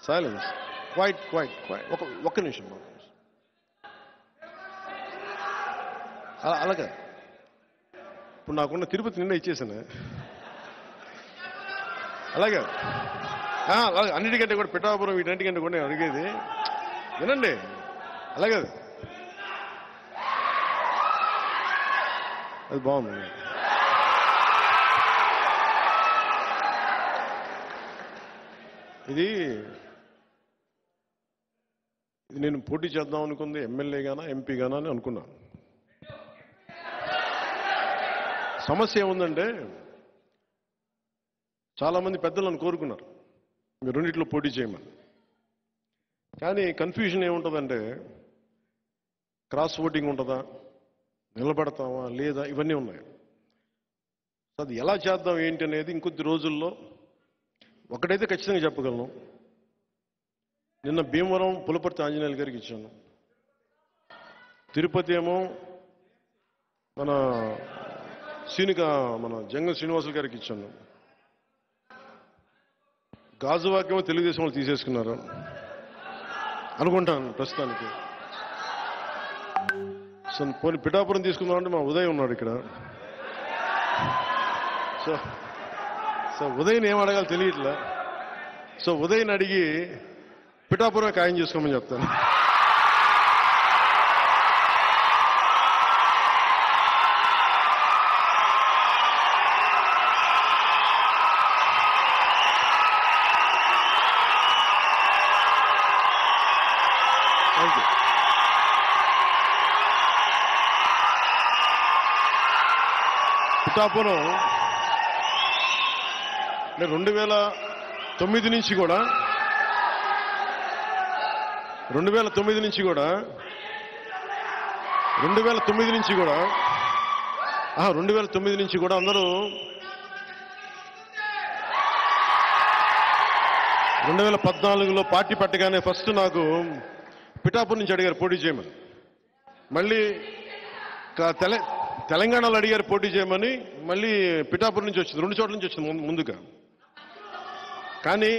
Silence quiet quiet quiet ఒక ఒక్క నిమిషం ఒక్క నిమిషం అలా- అలాగే ఇప్పుడు నాకున్న తిరుపతి నిన్న ఇచ్చేసాను అలాగే ఆ, అలాగే అన్నిటికంటే కూడా పిఠాపురం వీటన్నిటికంటే కూడా నేను అడిగేది వినండి అలాగే అది బాగుంది ఇది ఇది నేను పోటీ చేద్దాం అనుకుంది ఎమ్మెల్యే గానా ఎంపీ గానా అని అనుకున్నాను సమస్య ఏముందంటే చాలా మంది పెద్దలు నన్ను కోరుకున్నారు మీరు రెండిట్లో పోటీ చేయమని కానీ కన్ఫ్యూజన్ ఏముంటుందంటే క్రాస్ ఓటింగ్ ఉంటుందా నిలబడతామా లేదా ఇవన్నీ ఉన్నాయి సో అది ఎలా చేద్దాం ఏంటి అనేది ఇంకొద్ది రోజుల్లో ఒకటైతే ఖచ్చితంగా చెప్పగలను నిన్న భీమవరం పులపర్తి ఆంజనేయులు గారికి ఇచ్చాను తిరుపతి ఏమో మన సీనిక మన జంగ శ్రీనివాసులు గారికి ఇచ్చాను గాజువాక్యమో తెలుగుదేశం వాళ్ళు తీసేసుకున్నారు అనుకుంటాను ప్రస్తుతానికి సో పోనీ పిఠాపురం తీసుకుందామంటే మా ఉదయ్ ఉన్నాడు ఇక్కడ సో సో ఉదయ్ని ఏం అడగాలి తెలియట్లే సో ఉదయ్ని అడిగి పిఠాపురం ఖాయం చేసుకోమని చెప్తాను థ్యాంక్ యూ పిఠాపురం నేను రెండు వేల తొమ్మిది నుంచి కూడా రెండు వేల తొమ్మిది నుంచి కూడా రెండు వేల తొమ్మిది నుంచి కూడా ఆహా, రెండు వేల తొమ్మిది నుంచి కూడా అందరూ రెండు వేల పద్నాలుగులో పార్టీ పెట్టగానే ఫస్ట్ నాకు పిఠాపూర్ నుంచి అడిగారు పోటీ చేయమని మళ్ళీ క- తెల తెలంగాణలో అడిగారు పోటీ చేయమని మళ్ళీ పిఠాపూర్ నుంచి వచ్చింది రెండు చోట్ల నుంచి వచ్చింది ముందు- ముందుగా కానీ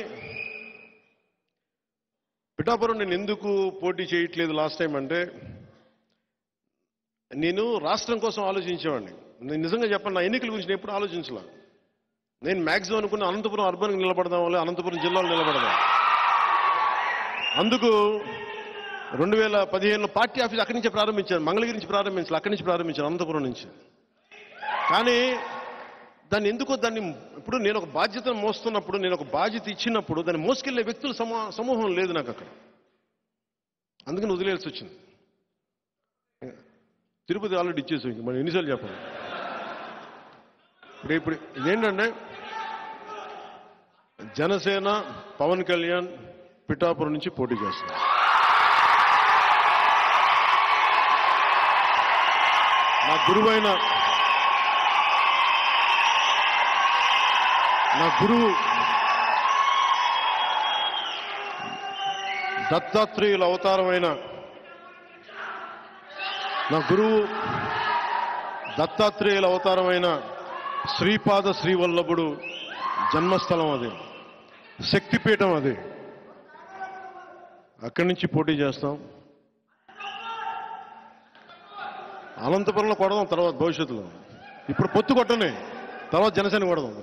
పిఠాపురం నేను ఎందుకు పోటీ చేయట్లేదు లాస్ట్ టైం అంటే నేను రాష్ట్రం కోసం ఆలోచించేవాడిని నేను నిజంగా చెప్పండి నా ఎన్నికల గురించి నేను ఎప్పుడు ఆలోచించలే నేను మ్యాక్సిమం అనుకున్న అనంతపురం అర్బన్కి నిలబడదాం వల్ల అనంతపురం జిల్లాలో నిలబడదాం అందుకు రెండు వేల పదిహేనులో పార్టీ ఆఫీస్ అక్కడి నుంచే ప్రారంభించాను మంగళగిరి నుంచి ప్రారంభించాను అక్కడి నుంచి ప్రారంభించాను అనంతపురం నుంచి కానీ దాన్ని ఎందుకో దాన్ని ఇప్పుడు నేను ఒక బాధ్యతను మోస్తున్నప్పుడు నేను ఒక బాధ్యత ఇచ్చినప్పుడు దాన్ని మోసుకెళ్లే వ్యక్తుల సమూ సమూహం లేదు నాకు అక్కడ అందుకని వదిలేయాల్సి వచ్చింది తిరుపతి ఆల్రెడీ ఇచ్చేసి ఇంక మనం ఎన్నిసార్లు చెప్పాలి ఇప్పుడు ఇప్పుడు ఇదేంటంటే జనసేన పవన్ కళ్యాణ్ పిఠాపురం నుంచి పోటీ చేస్తున్నారు నా గురువైన నా గురువు దత్తాత్రేయుల అవతారమైన నా గురువు దత్తాత్రేయుల అవతారమైన శ్రీపాద శ్రీవల్లభుడు జన్మస్థలం అది శక్తిపీఠం అది అక్కడి నుంచి పోటీ చేస్తాం అనంతపురంలో కొడదాం తర్వాత భవిష్యత్తులో ఇప్పుడు పొత్తు కొట్టనే తర్వాత జనసేన కొడదాం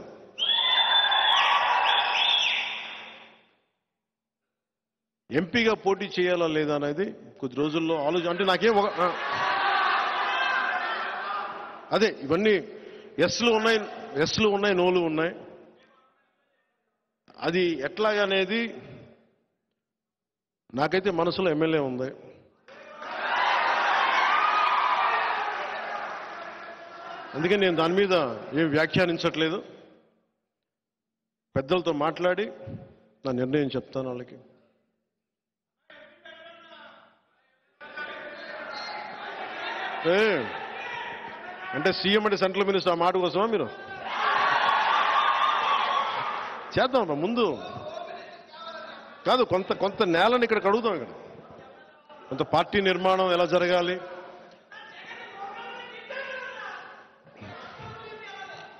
ఎంపీగా పోటీ చేయాలా లేదా అనేది కొద్ది రోజుల్లో ఆలోచన అంటే నాకేం ఒక ఆ. అదే ఇవన్నీ ఎస్లు ఉన్నాయి ఎస్లు ఉన్నాయి నోలు ఉన్నాయి అది ఎట్లాగనేది నాకైతే మనసులో ఎమ్మెల్యే ఉంది అందుకని నేను దాని మీద ఏం వ్యాఖ్యానించట్లేదు పెద్దలతో మాట్లాడి నా నిర్ణయం చెప్తాను వాళ్ళకి ఏ, అంటే సీఎం అంటే సెంట్రల్ మినిస్టర్ ఆ మాట కోసమా మీరు చేద్దాం రా ముందు కాదు కొంత కొంత నేలని ఇక్కడ కడుగుతాం ఇక్కడ కొంత పార్టీ నిర్మాణం ఎలా జరగాలి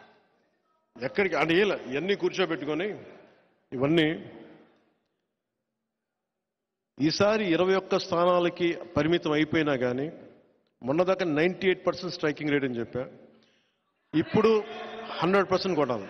ఎక్కడికి అంటే ఇలా ఇవన్నీ కూర్చోబెట్టుకొని ఇవన్నీ ఈసారి ఇరవై ఒక్క స్థానాలకి పరిమితం అయిపోయినా కానీ మొన్నదాకా ninety eight percent striking rate అని చెప్పా ఇప్పుడు హండ్రెడ్ పర్సెంట్ కొట్టాలి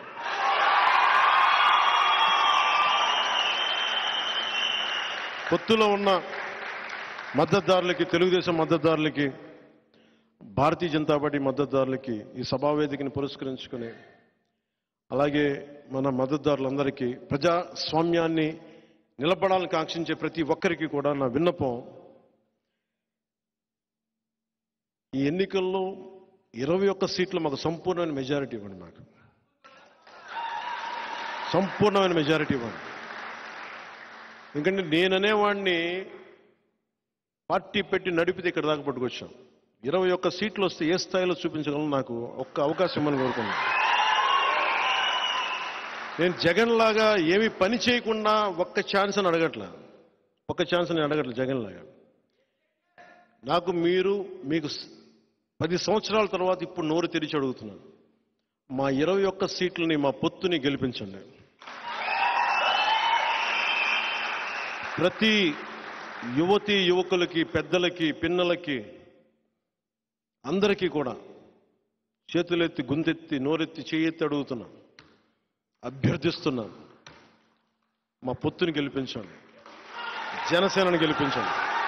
పొత్తులో ఉన్న మద్దతుదారులకి తెలుగుదేశం మద్దతుదారులకి భారతీయ జనతా పార్టీ మద్దతుదారులకి ఈ సభావేదికని పురస్కరించుకుని అలాగే మన మద్దతుదారులందరికీ ప్రజాస్వామ్యాన్ని నిలబడాలని కాంక్షించే ప్రతి ఒక్కరికి కూడా నా విన్నపం ఈ ఎన్నికల్లో ఇరవై ఒక్క సీట్లు మాకు సంపూర్ణమైన మెజారిటీ ఇవ్వండి మాకు సంపూర్ణమైన మెజారిటీ ఇవ్వండి ఎందుకంటే నేననేవాడిని పార్టీ పెట్టి నడిపితే ఇక్కడ దాకా పట్టుకొచ్చాం ఇరవై ఒక్క సీట్లు వస్తే ఏ స్థాయిలో చూపించగలను నాకు ఒక్క అవకాశం ఇమ్మని కోరుకున్నాను నేను జగన్ లాగా ఏమి పని చేయకుండా ఒక్క ఛాన్స్ అని అడగట్లా ఒక్క ఛాన్స్ నేను అడగట్లే జగన్ లాగా నాకు మీరు మీకు స్- పది సంవత్సరాల తర్వాత ఇప్పుడు నోరు తెరిచి అడుగుతున్నాను మా ఇరవై ఒక్క సీట్లని మా పొత్తుని గెలిపించండి ప్రతి యువతి యువకులకి పెద్దలకి పిన్నలకి అందరికీ కూడా చేతులెత్తి గుంతెత్తి నోరెత్తి చేయెత్తి అడుగుతున్నా అభ్యర్థిస్తున్నాను మా పొత్తుని గెలిపించండి జనసేనని గెలిపించండి